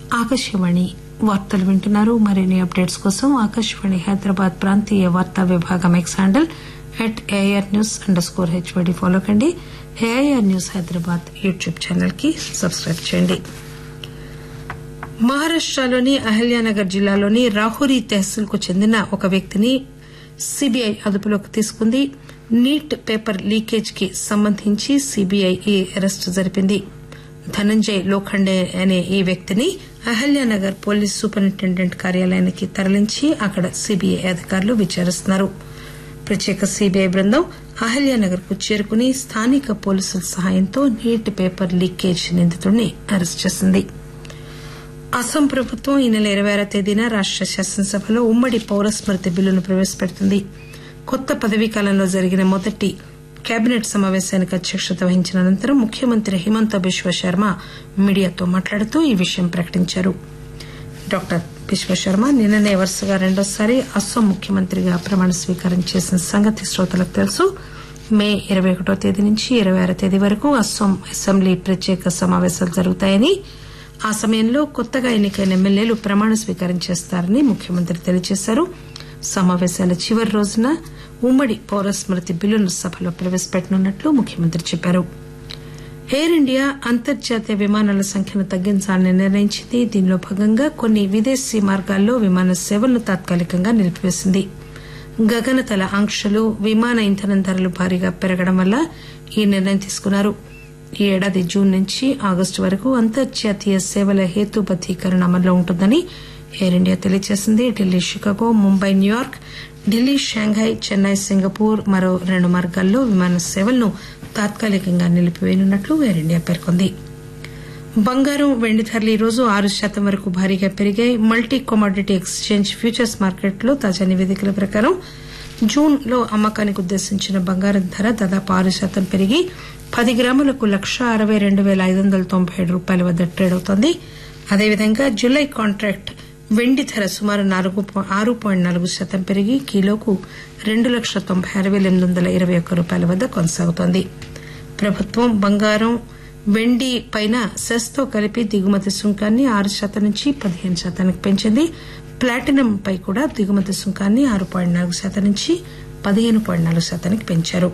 ఆకాశవాణి వార్తలు వింటున్నారు మరిన్ని అప్డేట్స్ కోసం ఆకాశవాణి హైదరాబాద్ ప్రాంతీయ వార్తా విభాగం X handle at AIR news underscore HYD follow కండి AIR news Hyderabad YouTube channel కి సబ్స్క్రైబ్ చేయండి మహారాష్టలోని అహల్యానగర్ జిల్లాలోని రాహురి తెహసిల్ కు చెందిన ఒక వ్యక్తిని సీబీఐ అదుపులోకి తీసుకుంది నీట్ పేపర్ లీకేజ్ కి సంబంధించి సీబీఐ ఈ అరెస్టు జరిపింది ధనంజయ్ లోఖండే అనే ఈ వ్యక్తిని అహల్యానగర్ పోలీస్ సూపరింటెండెంట్ కార్యాలయానికి తరలించి అక్కడ సీబీఐ అధికారులు విచారిస్తున్నారు ప్రత్యేక సీబీఐ బృందం అహల్యానగర్ కు చేరుకుని స్థానిక పోలీసుల సహాయంతో నీట్ పేపర్ లీకేజ్ నిందితుడిని అరెస్టు చేసింది అస్సాం ప్రభుత్వం ఈ నెల ఇరవై ఆరో తేదీన రాష్ట శాసనసభలో ఉమ్మడి పౌర స్మృతి బిల్లును ప్రవేశపెడుతుంది కొత్త పదవీకాలంలో జరిగిన మొదటి కేబినెట్ సమావేశానికి అధ్యక్షత వహించిన అనంతరం ముఖ్యమంత్రి హిమంత బిశ్వ శర్మ మీడియాతో మాట్లాడుతూ ఈ విషయం ప్రకటించారు డాక్టర్ బిశ్వశర్మ నిన్ననే వరుసగా రెండోసారి అస్సాం ముఖ్యమంత్రిగా ప్రమాణ స్వీకారం చేసిన సంగతి శ్రోతలకు తెలుసు మే ఇరవై ఒకటో తేదీ నుంచి ఇరవై ఆరో తేదీ వరకు అస్సాం అసెంబ్లీ ప్రత్యేక సమావేశాలు జరుగుతాయని ఆ సమయంలో కొత్తగా ఎన్నికైన ఎమ్మెల్యేలు ప్రమాణ స్వీకారం చేస్తారని ముఖ్యమంత్రి తెలియజేశారు సమావేశాల చివరి రోజున ఉమ్మడి పౌర స్మృతి బిల్లును సభలో ప్రవేశపెట్టనున్నట్లు ముఖ్యమంత్రి చెప్పారు ఎయిర్ ఇండియా అంతర్జాతీయ విమానాల సంఖ్యను తగ్గించాలని నిర్ణయించింది దీనిలో భాగంగా కొన్ని విదేశీ మార్గాల్లో విమాన సేవలను తాత్కాలికంగా నిలిపివేసింది గగనతల ఆంక్షలు విమాన ఇంధనం ధరలు భారీగా పెరగడం వల్ల ఈ నిర్ణయం తీసుకున్నారు ఈ ఏడాది జూన్ నుంచి ఆగస్టు వరకు అంతర్జాతీయ సేవల హేతుబద్దీకరణ అమల్లో ఉంటుందని ఎయిర్ ఇండియా తెలియజేసింది Delhi Chicago Mumbai New York Delhi Shanghai Chennai Singapore మరో రెండు మార్గాల్లో విమాన సేవలను తాత్కాలికంగా నిలిపివేయనున్నట్లు ఎయిర్ ఇండియా పేర్కొంది బంగారం వెండి ధరలు ఈ రోజు ఆరు శాతం వరకు భారీగా పెరిగాయి మల్టీ కమోడిటీ ఎక్స్చేంజ్ ఫ్యూచర్స్ మార్కెట్లో తాజా నివేదికల ప్రకారం జూన్ లో అమ్మకానికి ఉద్దేశించిన బంగారం ధర దాదాపు ఆరు శాతం పెరిగి పది గ్రాములకు లక్ష అరవై రెండు పేల ఐదు వందల తొంభై ఏడు రూపాయల వద్ద ట్రేడ్ అవుతోంది అదేవిధంగా జులై కాంట్రాక్ట్ వెండి ధర సుమారు నాలుగు ఆరు పాయింట్ నాలుగు శాతం పెరిగి కిలోకు రెండు లక్షల తొంభై ఆరు పేల ఎనిమిది వందల ఇరవై ఒక్క రూపాయల వద్ద కొనసాగుతోంది ప్రభుత్వం బంగారం వెండి పైన సెస్తో కలిపి దిగుమతి సుంకాన్ని ఆరు శాతం నుంచి పదిహేను శాతానికి పెంచింది ప్లాటినం పై కూడా దిగుమతి సుంకాన్ని ఆరు పాయింట్ నాలుగు శాతం నుంచి పదిహేను పాయింట్ నాలుగు శాతానికి పెంచారు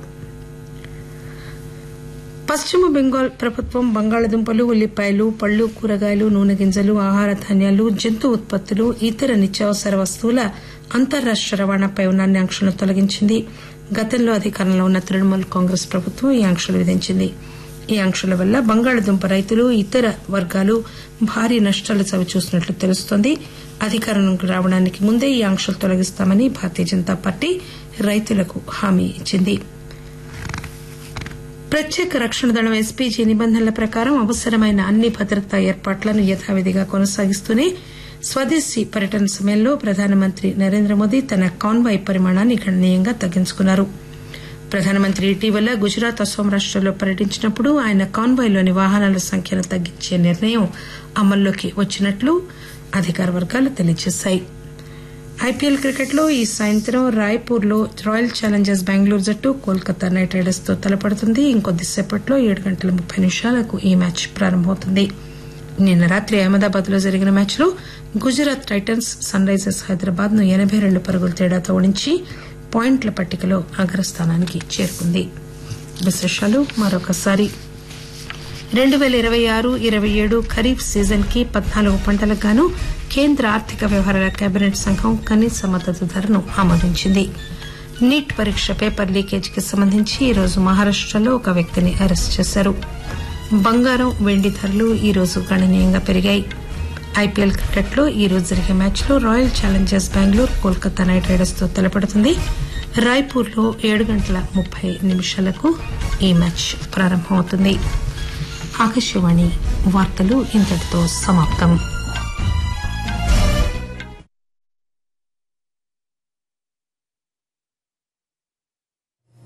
పశ్చిమ బెంగాల్ ప్రభుత్వం బంగాళాదుంపలు ఉల్లిపాయలు పళ్లు కూరగాయలు నూనె గింజలు ఆహార ధాన్యాలు జంతు ఉత్పత్తులు ఇతర నిత్యావసర వస్తువుల అంతర్రాష్ట రవాణాపై ఉన్న అన్ని ఆంక్షలను తొలగించింది గతంలో అధికారంలో ఉన్న తృణమూల్ కాంగ్రెస్ ప్రభుత్వం ఈ ఆంక్షలు విధించింది ఈ ఆంక్షల వల్ల బంగాళాదుంప రైతులు ఇతర వర్గాలు భారీ నష్టాలు చవిచూసినట్లు తెలుస్తోంది అధికారంలోకి రావడానికి ముందే ఈ ఆంక్షలు తొలగిస్తామని భారతీయ జనతా పార్టీ రైతులకు హామీ ఇచ్చింది ప్రత్యేక రక్షణ దళం ఎస్పీజీ నిబంధనల ప్రకారం అవసరమైన అన్ని భద్రతా ఏర్పాట్లను యథావిధిగా కొనసాగిస్తూనే స్వదేశీ పర్యటన సమయంలో ప్రధానమంత్రి నరేంద్ర మోదీ తన కాన్వాయ్ పరిమాణాన్ని గణనీయంగా తగ్గించుకున్నారు ప్రధానమంత్రి ఇటీవల గుజరాత్ అస్సాం రాష్టాల్లో పర్యటించినప్పుడు ఆయన కాన్వాయ్లోని వాహనాల సంఖ్యను తగ్గించే నిర్ణయం అమల్లోకి వచ్చినట్లు అధికార వర్గాలు తెలియజేశాయి ఐపీఎల్ క్రికెట్లో ఈ సాయంత్రం రాయ్పూర్ లో రాయల్ ఛాలెంజర్స్ బెంగళూరు జట్టు కోల్కతా నైట్ రైడర్స్ తో తలపడుతుంది ఇంకొద్దిసేపట్లో ఏడు గంటల ముప్పై నిమిషాలకు ఈ మ్యాచ్ ప్రారంభమవుతుంది నిన్న రాత్రి అహ్మదాబాద్ లో జరిగిన మ్యాచ్ లో Gujarat Titans Sunrisers Hyderabad ను ఎనబై రెండు పరుగుల తేడాతో ఓడించి పాయింట్ల పట్టికలో అగ్రస్థానానికి చేరుకుంది విశేషాలు మరొకసారి రెండు పేల ఇరవై ఆరు ఇరవై ఏడు ఖరీఫ్ సీజన్ కి పద్నాలుగు పంటలకు గాను కేంద్ర ఆర్థిక వ్యవహారాల కేబినెట్ సంఘం కనీస మద్దతు ధరను ఆమోదించింది నీట్ పరీక్ష పేపర్ లీకేజ్ కి సంబంధించి ఈరోజు మహారాష్టలో ఒక వ్యక్తిని అరెస్ట్ చేశారు బంగారం వెండి ధరలు ఈరోజు గణనీయంగా పెరిగాయి ఐపీఎల్ క్రికెట్ లో ఈ రోజు జరిగే మ్యాచ్ లో Royal Challengers Bengaluru Kolkata Knight Riders తో తలపడుతుంది రాయ్పూర్ లో ఏడు గంటల ముప్పై నిమిషాలకు ఈ మ్యాచ్ ప్రారంభమవుతుంది ఆకాశవాణి వార్తలు ఇంతటితో సమాప్తం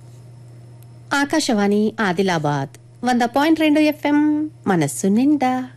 ఆకాశవాణి ఆదిలాబాద్ వంద పాయింట్ రెండు ఎఫ్ఎం మనస్సు నిండా